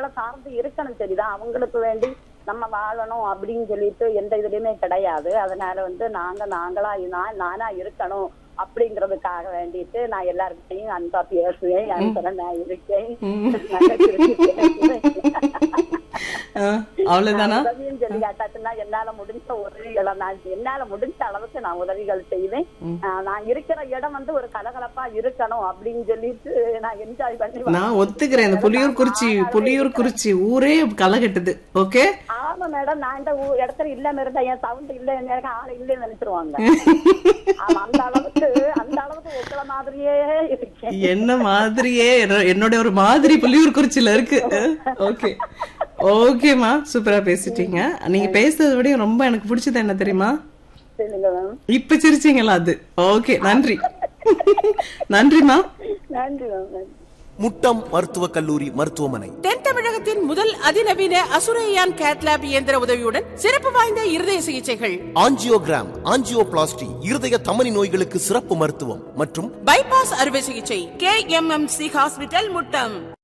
அவங்கள சார்ந்து இருக்கணும் சரிதான் அவங்களுக்கு வேண்டி நம்ம வாழணும் அப்படின்னு சொல்லிட்டு எந்த இதுலயுமே கிடையாது அதனால வந்து நாங்க நாங்களா நான் நானா இருக்கணும் அப்படிங்கறதுக்காக வேண்டிட்டு நான் எல்லாருக்கிட்டையும் அன்பா பேசுவேன் அன்பா நான் இருக்கேன் நல்லா சிரிச்சு பேசுவேன். ஆ, அவ்வளவுதானா உதவியும் சொல்லி கேட்டாச்சுன்னா என்னால முடிஞ்ச உதவிகளை நான் என்னால முடிஞ்ச அளவுக்கு நான் உதவிகள் செய்வேன் ஆஹ் நான் இருக்கிற இடம் வந்து ஒரு கலகலப்பா இருக்கணும் அப்படின்னு சொல்லிட்டு நான் என்ஜாய் பண்ணி நான் ஒத்துக்கிறேன் இந்த புலியூர் குறிச்சி புலியூர் குறிச்சி ஊரே களை கட்டுது ஓகே ஆமா மேடம் நான் இந்த ஊ- இடத்துல இல்லாம இருந்தா என் சவுண்ட் இல்ல எனக்கு ஆள் இல்லைன்னு நினைச்சிருவாங்க ஆமா அந்த அளவுக்கு அந்த அளவுக்கு உங்களை மாதிரியே இருக்கேன் என்ன மாதிரியே என்ன- என்னோட ஒரு மாதிரி புலியூர் குறிச்சியில இருக்கு ஓகே ஓகேமா சூப்பரா பேசிட்டீங்க நீங்க பேசுறத விட ரொம்ப எனக்கு பிடிச்சது என்ன தெரியுமா சரிங்க மேம் இப்ப சிரிச்சீங்களா அது ஓகே நன்றி நன்றிமா நன்றி மேம் நன்றி முட்டம் மருத்துவக் கல்லூரி மருத்துவமனை தென் தமிழகத்தின் முதல் அதிநவீன அசுரையான் கேட்லாப் இயந்திர உதவியுடன் சிறப்பு வாய்ந்த இருதய சிகிச்சைகள் ஆஞ்சியோகிராம் ஆஞ்சியோபிளாஸ்டி இருதய தமனி நோய்களுக்கு சிறப்பு மருத்துவம் மற்றும் பைபாஸ் அறுவை சிகிச்சை K M M C hospital Muttam